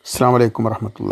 അസ്സാം വലൈക്കും വറഹമത്തുള്ള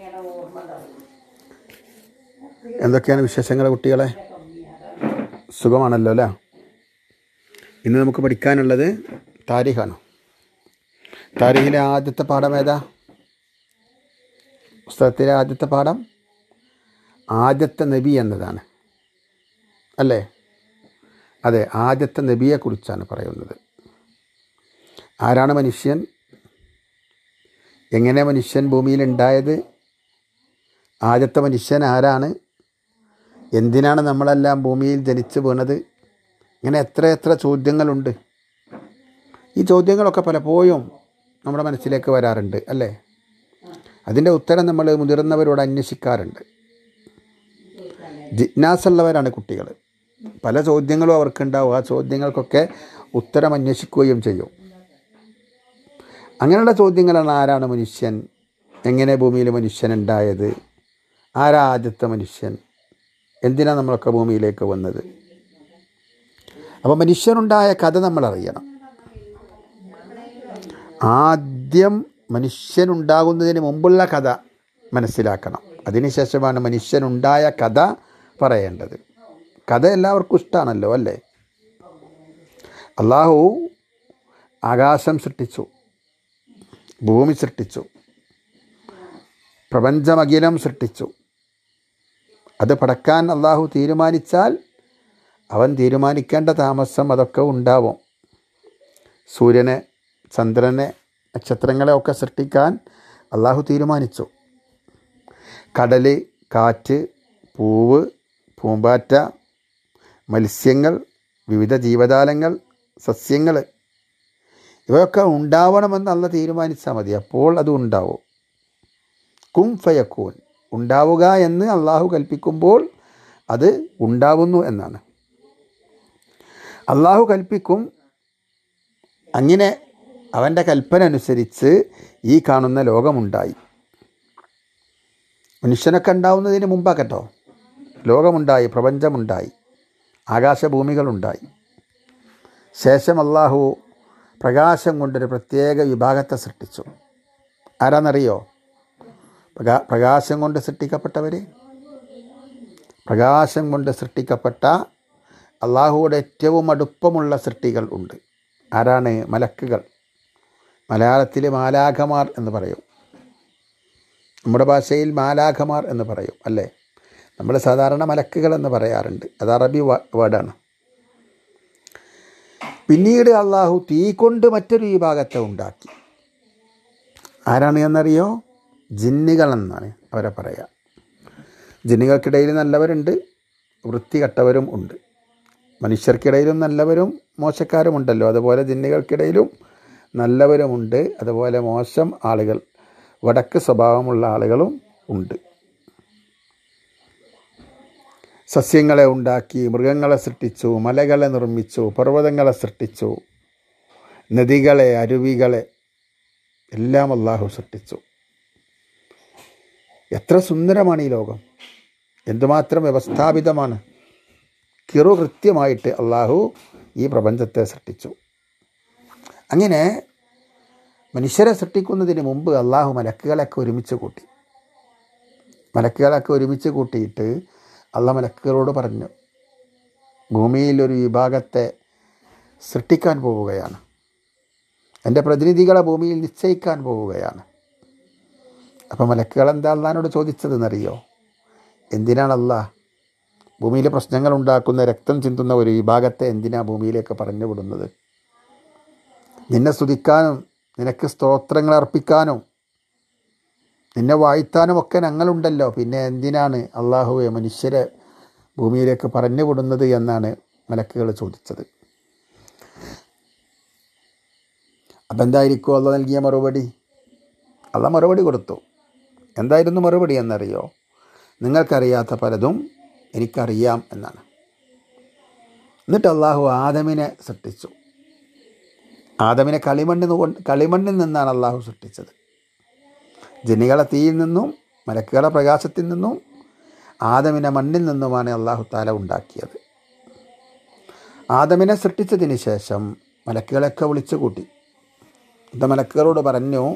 എന്തൊക്കെയാണ് വിശേഷങ്ങൾ കുട്ടികളെ സുഖമാണല്ലോ അല്ലേ ഇന്ന് നമുക്ക് പഠിക്കാനുള്ളത് താരിഖാണ് താരിഖിലെ ആദ്യത്തെ പാഠം ഏതാ പുസ്തകത്തിലെ ആദ്യത്തെ പാഠം ആദ്യത്തെ നബി എന്നതാണ് അല്ലേ അതെ ആദ്യത്തെ നബിയെക്കുറിച്ചാണ് പറയുന്നത് ആരാണ് മനുഷ്യൻ എങ്ങനെ മനുഷ്യൻ ഭൂമിയിൽ ഉണ്ടായത് ആദ്യത്തെ മനുഷ്യൻ ആരാണ് എന്തിനാണ് നമ്മളെല്ലാം ഭൂമിയിൽ ജനിച്ചു വീണത് ഇങ്ങനെ എത്ര എത്ര ചോദ്യങ്ങളുണ്ട് ഈ ചോദ്യങ്ങളൊക്കെ പലപ്പോഴും നമ്മുടെ മനസ്സിലേക്ക് വരാറുണ്ട് അല്ലേ അതിൻ്റെ ഉത്തരം നമ്മൾ മുതിർന്നവരോട് അന്വേഷിക്കാറുണ്ട് ജിജ്ഞാസുള്ളവരാണ് കുട്ടികൾ പല ചോദ്യങ്ങളും അവർക്കുണ്ടാവും ആ ചോദ്യങ്ങൾക്കൊക്കെ ഉത്തരം അന്വേഷിക്കുകയും ചെയ്യും അങ്ങനെയുള്ള ചോദ്യങ്ങളാണ് ആരാണ് മനുഷ്യൻ എങ്ങനെ ഭൂമിയിൽ മനുഷ്യൻ ഉണ്ടായത് ആരാ ആദ്യത്തെ മനുഷ്യൻ എന്തിനാണ് നമ്മളൊക്കെ ഭൂമിയിലേക്ക് വന്നത് അപ്പോൾ മനുഷ്യനുണ്ടായ കഥ നമ്മൾ അറിയണം ആദ്യം മനുഷ്യനുണ്ടാകുന്നതിന് മുമ്പുള്ള കഥ മനസ്സിലാക്കണം അതിനുശേഷമാണ് മനുഷ്യനുണ്ടായ കഥ പറയേണ്ടത് കഥ എല്ലാവർക്കും ഇഷ്ടമാണല്ലോ അല്ലേ അള്ളാഹു ആകാശം സൃഷ്ടിച്ചു ഭൂമി സൃഷ്ടിച്ചു പ്രപഞ്ചമഖിലം സൃഷ്ടിച്ചു അത് പടക്കാൻ അള്ളാഹു തീരുമാനിച്ചാൽ അവൻ തീരുമാനിക്കേണ്ട താമസം അതൊക്കെ ഉണ്ടാവും സൂര്യനെ ചന്ദ്രനെ നക്ഷത്രങ്ങളെ ഒക്കെ സൃഷ്ടിക്കാൻ അള്ളാഹു തീരുമാനിച്ചു കടൽ കാറ്റ് പൂവ് പൂമ്പാറ്റ മത്സ്യങ്ങൾ വിവിധ ജീവജാലങ്ങൾ സസ്യങ്ങൾ ഇവയൊക്കെ ഉണ്ടാവണമെന്ന് അല്ല തീരുമാനിച്ചാൽ മതി അപ്പോൾ അത് ഉണ്ടാവും കും ഫയക്കൂൻ ഉണ്ടാവുക എന്ന് അള്ളാഹു കൽപ്പിക്കുമ്പോൾ അത് ഉണ്ടാവുന്നു എന്നാണ് അള്ളാഹു കൽപ്പിക്കും അങ്ങനെ അവൻ്റെ കൽപ്പന അനുസരിച്ച് ഈ കാണുന്ന ലോകമുണ്ടായി മനുഷ്യനൊക്കെ ഉണ്ടാവുന്നതിന് മുമ്പാ കേട്ടോ ലോകമുണ്ടായി പ്രപഞ്ചമുണ്ടായി ആകാശഭൂമികളുണ്ടായി ശേഷം അള്ളാഹു പ്രകാശം കൊണ്ടൊരു പ്രത്യേക വിഭാഗത്തെ സൃഷ്ടിച്ചു ആരാന്നറിയോ പ്രകാ പ്രകാശം കൊണ്ട് സൃഷ്ടിക്കപ്പെട്ടവർ പ്രകാശം കൊണ്ട് സൃഷ്ടിക്കപ്പെട്ട അള്ളാഹുവിടെ ഏറ്റവും അടുപ്പമുള്ള സൃഷ്ടികൾ ഉണ്ട് ആരാണ് മലക്കുകൾ മലയാളത്തിൽ മാലാഖമാർ എന്ന് പറയും നമ്മുടെ ഭാഷയിൽ മാലാഖമാർ എന്ന് പറയും അല്ലേ നമ്മൾ സാധാരണ മലക്കുകൾ എന്ന് പറയാറുണ്ട് അത് അറബി വേർഡാണ് പിന്നീട് അള്ളാഹു തീ കൊണ്ട് മറ്റൊരു വിഭാഗത്തെ ഉണ്ടാക്കി ആരാണ് എന്നറിയോ ജിന്നുകൾ എന്നാണ് അവരെ പറയുക ജിന്നുകൾക്കിടയിൽ നല്ലവരുണ്ട് വൃത്തികെട്ടവരും ഉണ്ട് മനുഷ്യർക്കിടയിലും നല്ലവരും മോശക്കാരും ഉണ്ടല്ലോ അതുപോലെ ജിന്നുകൾക്കിടയിലും നല്ലവരുമുണ്ട് അതുപോലെ മോശം ആളുകൾ വടക്ക് സ്വഭാവമുള്ള ആളുകളും ഉണ്ട് സസ്യങ്ങളെ ഉണ്ടാക്കി മൃഗങ്ങളെ സൃഷ്ടിച്ചു മലകളെ നിർമ്മിച്ചു പർവ്വതങ്ങളെ സൃഷ്ടിച്ചു നദികളെ അരുവികളെ എല്ലാം അള്ളാഹു സൃഷ്ടിച്ചു എത്ര സുന്ദരമാണ് ഈ ലോകം എന്തുമാത്രം വ്യവസ്ഥാപിതമാണ് കിറു കൃത്യമായിട്ട് അള്ളാഹു ഈ പ്രപഞ്ചത്തെ സൃഷ്ടിച്ചു അങ്ങനെ മനുഷ്യരെ സൃഷ്ടിക്കുന്നതിന് മുമ്പ് അള്ളാഹു മലക്കുകളൊക്കെ ഒരുമിച്ച് കൂട്ടി മലക്കുകളൊക്കെ ഒരുമിച്ച് കൂട്ടിയിട്ട് അള്ള മലക്കുകളോട് പറഞ്ഞു ഭൂമിയിൽ ഒരു വിഭാഗത്തെ സൃഷ്ടിക്കാൻ പോവുകയാണ് എൻ്റെ പ്രതിനിധികളെ ഭൂമിയിൽ നിശ്ചയിക്കാൻ പോവുകയാണ് അപ്പോൾ മലക്കുകൾ എന്താ അള്ളഹാനോട് ചോദിച്ചതെന്നറിയോ എന്തിനാണ് അള്ളാഹ് ഭൂമിയിലെ പ്രശ്നങ്ങൾ ഉണ്ടാക്കുന്ന രക്തം ചിന്തുന്ന ഒരു വിഭാഗത്തെ എന്തിനാ ഭൂമിയിലേക്ക് പറഞ്ഞു വിടുന്നത് നിന്നെ സ്തുതിക്കാനും നിനക്ക് സ്തോത്രങ്ങൾ അർപ്പിക്കാനും നിന്നെ വാഴ്ത്താനും ഒക്കെ ഞങ്ങളുണ്ടല്ലോ പിന്നെ എന്തിനാണ് അള്ളാഹുവെ മനുഷ്യരെ ഭൂമിയിലേക്ക് പറഞ്ഞു വിടുന്നത് എന്നാണ് മലക്കുകൾ ചോദിച്ചത് അപ്പം എന്തായിരിക്കും അള്ള നൽകിയ മറുപടി അള്ള മറുപടി കൊടുത്തു എന്തായിരുന്നു മറുപടി എന്നറിയോ നിങ്ങൾക്കറിയാത്ത പലതും എനിക്കറിയാം എന്നാണ് എന്നിട്ട് അള്ളാഹു ആദമിനെ സൃഷ്ടിച്ചു ആദമിനെ കളിമണ്ണിൽ കൊണ്ട് കളിമണ്ണിൽ നിന്നാണ് അള്ളാഹു സൃഷ്ടിച്ചത് ജനികളെ തീയിൽ നിന്നും മലക്കുകളെ പ്രകാശത്തിൽ നിന്നും ആദമിനെ മണ്ണിൽ നിന്നുമാണ് അള്ളാഹു താല ഉണ്ടാക്കിയത് ആദമിനെ സൃഷ്ടിച്ചതിന് ശേഷം മലക്കുകളെയൊക്കെ വിളിച്ചു കൂട്ടി ഇത് മലക്കുകളോട് പറഞ്ഞു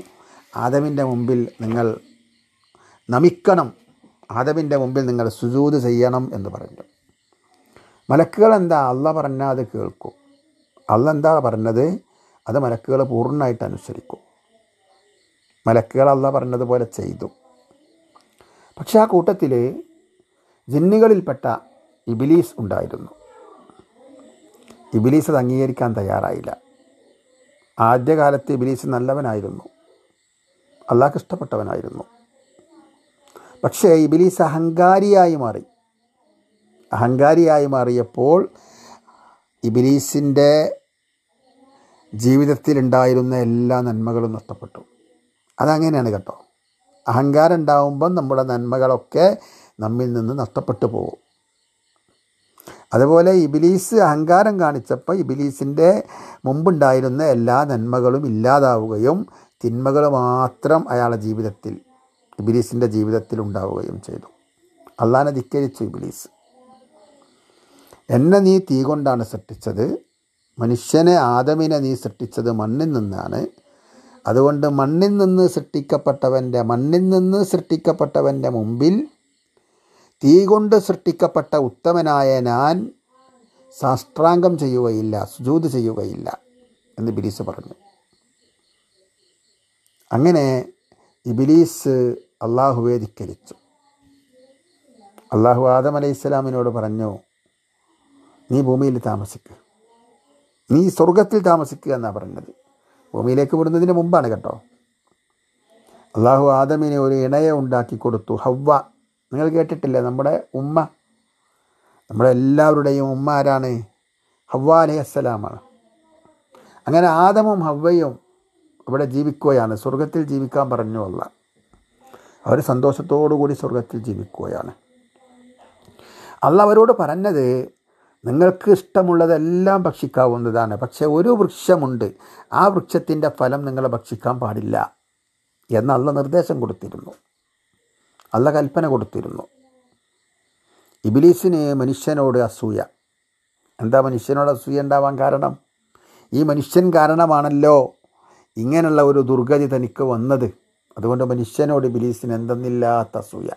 ആദമിൻ്റെ മുമ്പിൽ നിങ്ങൾ നമിക്കണം ആദമിൻ്റെ മുമ്പിൽ നിങ്ങൾ സുജൂത് ചെയ്യണം എന്ന് പറഞ്ഞു മലക്കുകൾ എന്താ അല്ല പറഞ്ഞാൽ അത് കേൾക്കും അല്ല എന്താ പറഞ്ഞത് അത് മലക്കുകൾ പൂർണ്ണമായിട്ട് അനുസരിക്കും മലക്കുകൾ അല്ല പറഞ്ഞതുപോലെ ചെയ്തു പക്ഷെ ആ കൂട്ടത്തിൽ ജിന്നുകളിൽപ്പെട്ട ഇബിലീസ് ഉണ്ടായിരുന്നു ഇബിലീസ് അത് അംഗീകരിക്കാൻ തയ്യാറായില്ല ആദ്യകാലത്ത് ഇബിലീസ് നല്ലവനായിരുന്നു അള്ളാഹ്ക്ക് ഇഷ്ടപ്പെട്ടവനായിരുന്നു പക്ഷേ ഇബിലീസ് അഹങ്കാരിയായി മാറി അഹങ്കാരിയായി മാറിയപ്പോൾ ഇബിലീസിൻ്റെ ജീവിതത്തിലുണ്ടായിരുന്ന എല്ലാ നന്മകളും നഷ്ടപ്പെട്ടു അതങ്ങനെയാണ് കേട്ടോ അഹങ്കാരം ഉണ്ടാവുമ്പം നമ്മുടെ നന്മകളൊക്കെ നമ്മിൽ നിന്ന് നഷ്ടപ്പെട്ടു പോകും അതുപോലെ ഇബിലീസ് അഹങ്കാരം കാണിച്ചപ്പോൾ ഇബിലീസിൻ്റെ മുമ്പുണ്ടായിരുന്ന എല്ലാ നന്മകളും ഇല്ലാതാവുകയും തിന്മകൾ മാത്രം അയാളുടെ ജീവിതത്തിൽ ഇബിലീസിൻ്റെ ജീവിതത്തിൽ ഉണ്ടാവുകയും ചെയ്തു അള്ളാനെ ധിക്കരിച്ചു ഇബിലീസ് എന്നെ നീ തീ കൊണ്ടാണ് സൃഷ്ടിച്ചത് മനുഷ്യനെ ആദമിനെ നീ സൃഷ്ടിച്ചത് മണ്ണിൽ നിന്നാണ് അതുകൊണ്ട് മണ്ണിൽ നിന്ന് സൃഷ്ടിക്കപ്പെട്ടവൻ്റെ മണ്ണിൽ നിന്ന് സൃഷ്ടിക്കപ്പെട്ടവൻ്റെ മുമ്പിൽ തീ കൊണ്ട് സൃഷ്ടിക്കപ്പെട്ട ഉത്തമനായ ഞാൻ സാഷ്ടാംഗം ചെയ്യുകയില്ല സുജൂത് ചെയ്യുകയില്ല എന്ന് ഇബിലീസ് പറഞ്ഞു അങ്ങനെ ഇബിലീസ് അള്ളാഹുവെ ധിക്കരിച്ചു അള്ളാഹു ആദം അലൈഹി ഇസ്ലാമിനോട് പറഞ്ഞു നീ ഭൂമിയിൽ താമസിക്കുക നീ സ്വർഗത്തിൽ താമസിക്കുക എന്നാണ് പറഞ്ഞത് ഭൂമിയിലേക്ക് വിടുന്നതിന് മുമ്പാണ് കേട്ടോ അള്ളാഹു ആദമിനെ ഒരു ഇണയെ ഉണ്ടാക്കി കൊടുത്തു ഹവ്വ നിങ്ങൾ കേട്ടിട്ടില്ലേ നമ്മുടെ ഉമ്മ നമ്മുടെ എല്ലാവരുടെയും ഉമ്മ ആരാണ് ഹവ്വ അലൈഹി അസ്സലാമാണ് അങ്ങനെ ആദമും ഹവ്വയും ഇവിടെ ജീവിക്കുകയാണ് സ്വർഗത്തിൽ ജീവിക്കാൻ പറഞ്ഞു അല്ല അവർ സന്തോഷത്തോടു കൂടി സ്വർഗത്തിൽ ജീവിക്കുകയാണ് അല്ല അവരോട് പറഞ്ഞത് നിങ്ങൾക്ക് ഇഷ്ടമുള്ളതെല്ലാം ഭക്ഷിക്കാവുന്നതാണ് പക്ഷേ ഒരു വൃക്ഷമുണ്ട് ആ വൃക്ഷത്തിൻ്റെ ഫലം നിങ്ങൾ ഭക്ഷിക്കാൻ പാടില്ല എന്ന് അല്ല നിർദ്ദേശം കൊടുത്തിരുന്നു അല്ല കൽപ്പന കൊടുത്തിരുന്നു ഇബിലീസിന് മനുഷ്യനോട് അസൂയ എന്താ മനുഷ്യനോട് അസൂയ ഉണ്ടാവാൻ കാരണം ഈ മനുഷ്യൻ കാരണമാണല്ലോ ഇങ്ങനെയുള്ള ഒരു ദുർഗതി തനിക്ക് വന്നത് അതുകൊണ്ട് മനുഷ്യനോട് ബിലീസിന് എന്തെന്നില്ലാത്ത അസൂയ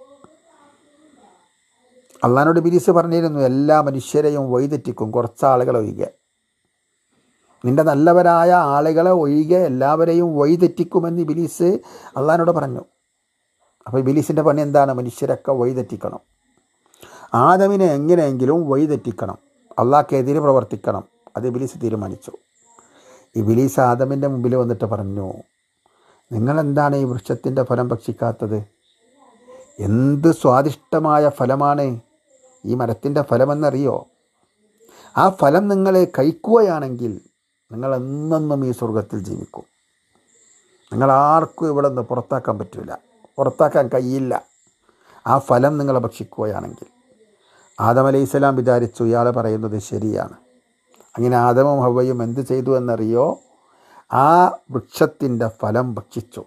അള്ളഹാനോട് ബിലീസ് പറഞ്ഞിരുന്നു എല്ലാ മനുഷ്യരെയും വഴിതെറ്റിക്കും കുറച്ച് ആളുകളെ ഒഴികെ നിന്റെ നല്ലവരായ ആളുകളെ ഒഴികെ എല്ലാവരെയും വഴിതെറ്റിക്കുമെന്ന് ബിലീസ് അള്ളഹാനോട് പറഞ്ഞു അപ്പോൾ ബിലീസിൻ്റെ പണി എന്താണ് മനുഷ്യരൊക്കെ വഴിതെറ്റിക്കണം ആദമിനെ എങ്ങനെയെങ്കിലും വഴിതെറ്റിക്കണം അള്ളാഹ്ക്കെതിരെ പ്രവർത്തിക്കണം അത് ബിലീസ് തീരുമാനിച്ചു ഈ ബിലീസ് ആദമിൻ്റെ മുമ്പിൽ വന്നിട്ട് പറഞ്ഞു നിങ്ങളെന്താണ് ഈ വൃക്ഷത്തിൻ്റെ ഫലം ഭക്ഷിക്കാത്തത് എന്ത് സ്വാദിഷ്ടമായ ഫലമാണ് ഈ മരത്തിൻ്റെ ഫലമെന്നറിയോ ആ ഫലം നിങ്ങൾ കഴിക്കുകയാണെങ്കിൽ നിങ്ങൾ എന്നെന്നും ഈ സ്വർഗത്തിൽ ജീവിക്കും നിങ്ങൾ ആർക്കും ഇവിടെ നിന്ന് പുറത്താക്കാൻ പറ്റില്ല പുറത്താക്കാൻ കഴിയില്ല ആ ഫലം നിങ്ങൾ ഭക്ഷിക്കുകയാണെങ്കിൽ ആദം അലൈഹി സ്വലാം വിചാരിച്ചു ഇയാൾ പറയുന്നത് ശരിയാണ് അങ്ങനെ ആദമും ഹവയും എന്ത് ചെയ്തു എന്നറിയോ ആ വൃക്ഷത്തിൻ്റെ ഫലം ഭക്ഷിച്ചു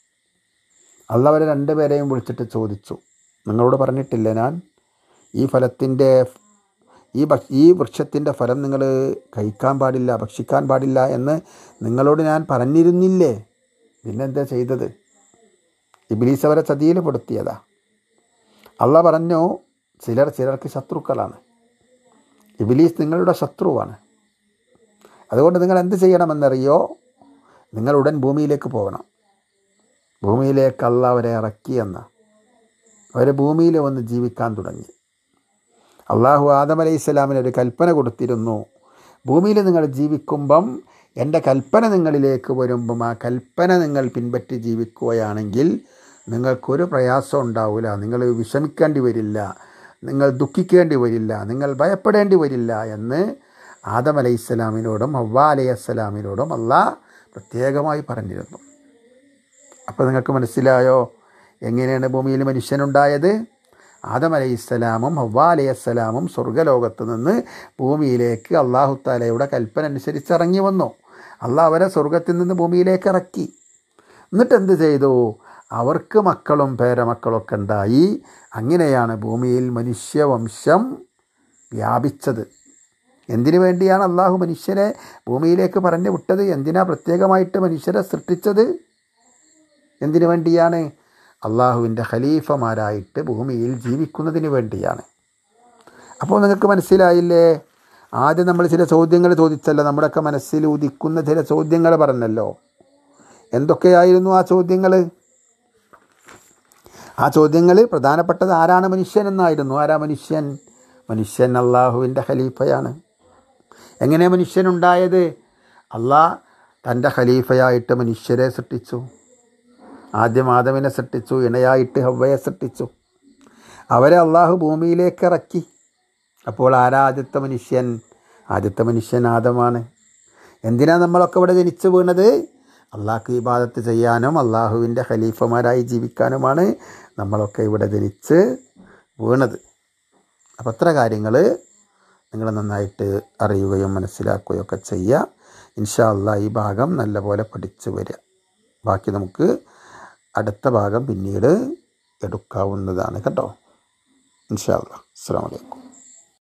അള്ളവരെ രണ്ടുപേരെയും വിളിച്ചിട്ട് ചോദിച്ചു നിങ്ങളോട് പറഞ്ഞിട്ടില്ല ഞാൻ ഈ ഫലത്തിൻ്റെ ഈ ഭക്ഷ ഈ വൃക്ഷത്തിൻ്റെ ഫലം നിങ്ങൾ കഴിക്കാൻ പാടില്ല ഭക്ഷിക്കാൻ പാടില്ല എന്ന് നിങ്ങളോട് ഞാൻ പറഞ്ഞിരുന്നില്ലേ പിന്നെന്താ ചെയ്തത് ഇബിലീസ് അവരെ ചതിയിൽ പെടുത്തിയതാ അള്ള പറഞ്ഞു ചിലർ ചിലർക്ക് ശത്രുക്കളാണ് ഇബിലീസ് നിങ്ങളുടെ ശത്രുവാണ് അതുകൊണ്ട് നിങ്ങൾ എന്ത് ചെയ്യണമെന്നറിയോ നിങ്ങൾ ഉടൻ ഭൂമിയിലേക്ക് പോകണം ഭൂമിയിലേക്ക് അല്ല അവരെ ഇറക്കിയെന്ന് അവർ ഭൂമിയിൽ വന്ന് ജീവിക്കാൻ തുടങ്ങി അള്ളാഹു ആദം അലൈഹി സ്വലാമിന് ഒരു കൽപ്പന കൊടുത്തിരുന്നു ഭൂമിയിൽ നിങ്ങൾ ജീവിക്കുമ്പം എൻ്റെ കൽപ്പന നിങ്ങളിലേക്ക് വരുമ്പം ആ കൽപ്പന നിങ്ങൾ പിൻപറ്റി ജീവിക്കുകയാണെങ്കിൽ നിങ്ങൾക്കൊരു പ്രയാസം ഉണ്ടാവില്ല നിങ്ങൾ വിഷമിക്കേണ്ടി വരില്ല നിങ്ങൾ ദുഃഖിക്കേണ്ടി വരില്ല നിങ്ങൾ ഭയപ്പെടേണ്ടി വരില്ല എന്ന് ആദം അലൈഹി സ്വലാമിനോടും ഹവ്വ അലൈഹി അസ്സലാമിനോടും അള്ളാഹ് പ്രത്യേകമായി പറഞ്ഞിരുന്നു അപ്പോൾ നിങ്ങൾക്ക് മനസ്സിലായോ എങ്ങനെയാണ് ഭൂമിയിൽ മനുഷ്യനുണ്ടായത് ആദം അലൈഹിസ്സലാമും ഹവ്വ അലൈഹിസ്സലാമും സ്വർഗ്ഗലോകത്ത് നിന്ന് ഭൂമിയിലേക്ക് അള്ളാഹു താലയുടെ കൽപ്പന അനുസരിച്ച് ഇറങ്ങി വന്നു അള്ളാഹ് അവരെ സ്വർഗത്തിൽ നിന്ന് ഭൂമിയിലേക്ക് ഇറക്കി എന്നിട്ട് എന്ത് ചെയ്തു അവർക്ക് മക്കളും പേരമക്കളൊക്കെ ഉണ്ടായി അങ്ങനെയാണ് ഭൂമിയിൽ മനുഷ്യവംശം വ്യാപിച്ചത് എന്തിനു വേണ്ടിയാണ് അള്ളാഹു മനുഷ്യരെ ഭൂമിയിലേക്ക് പറഞ്ഞു വിട്ടത് എന്തിനാ പ്രത്യേകമായിട്ട് മനുഷ്യരെ സൃഷ്ടിച്ചത് എന്തിനു വേണ്ടിയാണ് അള്ളാഹുവിൻ്റെ ഖലീഫമാരായിട്ട് ഭൂമിയിൽ ജീവിക്കുന്നതിന് വേണ്ടിയാണ് അപ്പോൾ നിങ്ങൾക്ക് മനസ്സിലായില്ലേ ആദ്യം നമ്മൾ ചില ചോദ്യങ്ങൾ ചോദിച്ചല്ലോ നമ്മുടെയൊക്കെ മനസ്സിൽ ഉദിക്കുന്ന ചില ചോദ്യങ്ങൾ പറഞ്ഞല്ലോ എന്തൊക്കെയായിരുന്നു ആ ചോദ്യങ്ങൾ ആ ചോദ്യങ്ങൾ പ്രധാനപ്പെട്ടത് ആരാണ് മനുഷ്യൻ എന്നായിരുന്നു ആരാ മനുഷ്യൻ മനുഷ്യൻ അള്ളാഹുവിൻ്റെ ഖലീഫയാണ് എങ്ങനെ മനുഷ്യനുണ്ടായത് അള്ളാഹ് തൻ്റെ ഖലീഫയായിട്ട് മനുഷ്യരെ സൃഷ്ടിച്ചു ആദ്യം ആദമിനെ സൃഷ്ടിച്ചു ഇണയായിട്ട് ഹവ്വയെ സൃഷ്ടിച്ചു അവരെ അള്ളാഹു ഭൂമിയിലേക്ക് ഇറക്കി അപ്പോൾ ആരാ ആദ്യത്തെ മനുഷ്യൻ ആദ്യത്തെ മനുഷ്യൻ ആദമാണ് എന്തിനാ നമ്മളൊക്കെ ഇവിടെ ജനിച്ചു വീണത് അള്ളാഹ്ക്ക് ഇബാദത്ത് ചെയ്യാനും അള്ളാഹുവിൻ്റെ ഖലീഫമാരായി ജീവിക്കാനുമാണ് നമ്മളൊക്കെ ഇവിടെ ജനിച്ച് വീണത് അപ്പം അത്ര കാര്യങ്ങൾ നിങ്ങൾ നന്നായിട്ട് അറിയുകയും മനസ്സിലാക്കുകയും ഒക്കെ ചെയ്യുക ഇൻഷാ അള്ളാ ഈ ഭാഗം നല്ലപോലെ പഠിച്ചു വരിക ബാക്കി നമുക്ക് അടുത്ത ഭാഗം പിന്നീട് എടുക്കാവുന്നതാണ് കേട്ടോ ഇൻഷാ അള്ളാ അസ്സാം വലൈക്കും